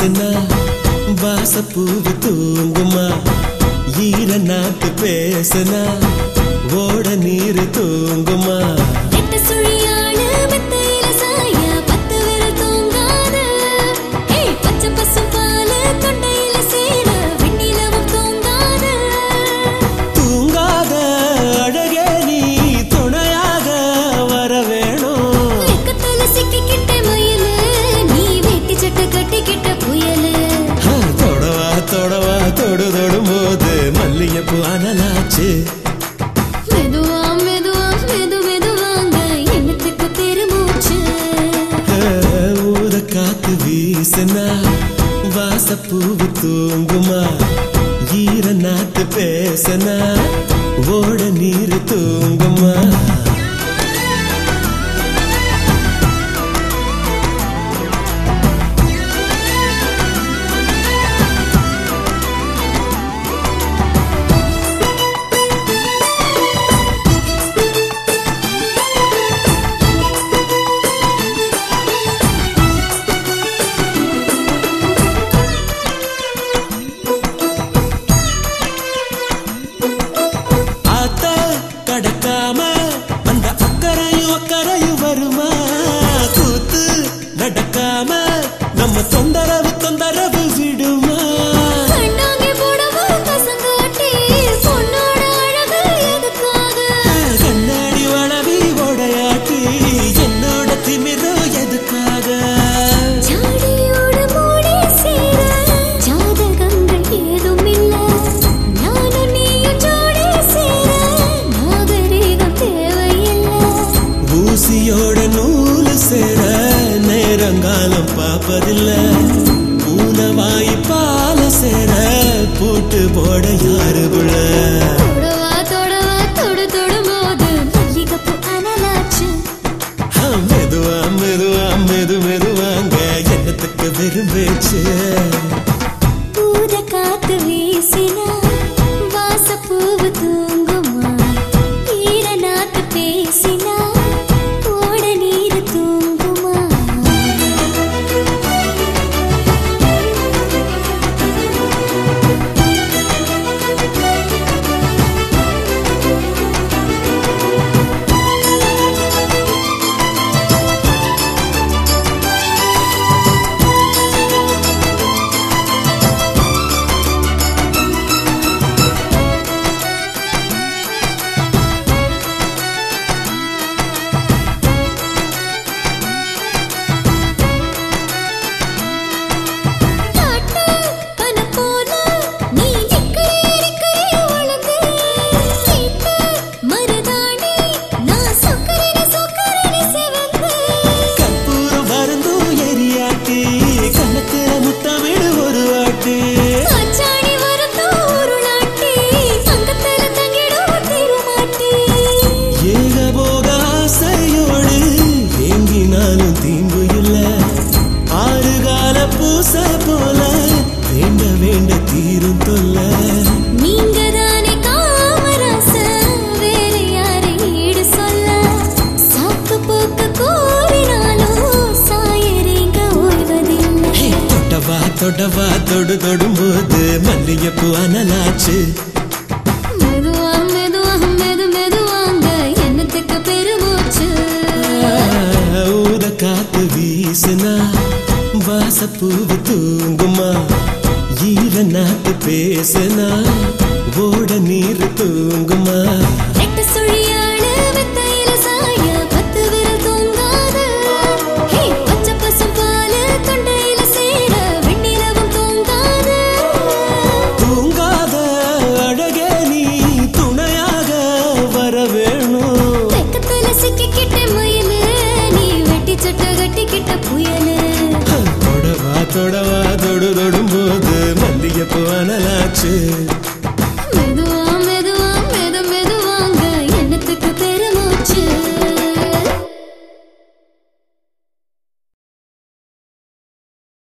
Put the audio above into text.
வீசுனா வாசப்பூவு தூங்குமா ஈர நாத்து பேசுனா ஓட நீர் தூங்குமா ரெட்ட சுழியால மெத்தையில சாய பத்து விரல் தூங்காத. ஏய், பச்சை பசும்பால தொண்டையில சேர வெண்ணிலவும் தூங்காத. தூங்காத அழகே நீ துணையாக வர வேணும் வெக்கத்துல சிக்கிக்கிட்ட முயலு, நீ வேட்டி சட்டை கட்டிக்கிட்ட புயலு. ஆ, தொடவா தொடவா தொடு தொடும் போது மல்லிகைப்பூ அனலாச்சு மெதுவா, மெதுவா, மெது மெதுவாங்க எண்ணத்துக்கு பெருமூச்சு. ஊத காத்து வீசுனா வாசப்பூவு தூங்குமா ஈர நாத்து பேசனா ஓட நீர் தூங்குமா ஆத்த கடக்காம அந்த அக்கறையும் அக்கறையும் வருமா கூத்து நடக்காம நம்ம தொந்தரவு தொந்தரவு விடுமா கண்ணாங்கி போடவா பசங்காட்டி, பொண்ணோட அழகு எதுக்காக கண்ணாடி வளவி உடையாட்டி என்னோட திமிரோ எதுக்காக ஜாடியோட மூடி சேர ஜாதகங்கள் ஏதும் இல்ல நானும் நீயும் ஜோடி சேர நாகரீகம் தேவையில்லை ஊசியோட நூலு சேர நேரங்காலம் பார்ப்பதில்ல பூனவாய் பால சேர பூட்டு போட யாருக்குள்ள தொடவா தொடவா தொடு தொடும்போது மல்லிகைப்பூ அனலாச்சு ஆ, மெதுவா மெதுவா மெது மெதுவாங்க எண்ணத்துக்கு விரும்பிச்சு பூத காத்து வீசினா வாசப்பூவு தூங்குமா ஈர நாத்து பேசினா ஓட நீர் தூங்குமா காட்டு பன போல நீ இக்கரை இக்கரை வளர்ந்து சீட்டு மருதாணி நான் சொக்கரனி சொக்கரனி செவந்து கற்பூரம் வருந்தும் எரியாட்டி கண்ணத்துல முத்தமிடு ஒரு வாட்டி அச்சாணி வரத்தோ உருளாட்டி அங்கத்துல தங்கிடும் திருமாட்டி ஏகபோக ஆசையோடு ஏங்கினாலும் தீங்கு இல்ல ஆறு கால பூச போல வேண்ட வேண்ட தீரும் தொல்ல நீங்க தானே காமராச வேற யாரை ஈடு சொல்ல சாக்கு போக்கு கோரினாலும் சாயறீங்க ஓய்வதில்லை ஹே, தொட்டவா தொட்டவா தொடு தொடும்போது மல்லிகைப்பூ அனலாச்சு மெதுவா மெதுவா மெது மெதுவாங்க எண்ணத்துக்கு பெருமூச்சு ஊத காத்து வீசுனா வாசப்பூவு தூங்குமா ஈர நாத்து பேசுனா ஓட நீர் தூங்குமா ரெட்ட சுழியால மெத்தையில சாய பத்து விரல் தூங்காத ஹே பச்சை பசும்பால தொண்டையில சேர வெண்ணிலவும் தூங்காத தூங்காத அழகே நீ துணையாக வர வேணும் வெக்கத்துல சிக்கிக்கிட்ட முயலு நீ வெட்டி சட்டை கட்டிக்கிட்ட புயலு தொடவா தொடவா தொடு தொடும்போது மல்லிகைப்பூ அனலாச்சு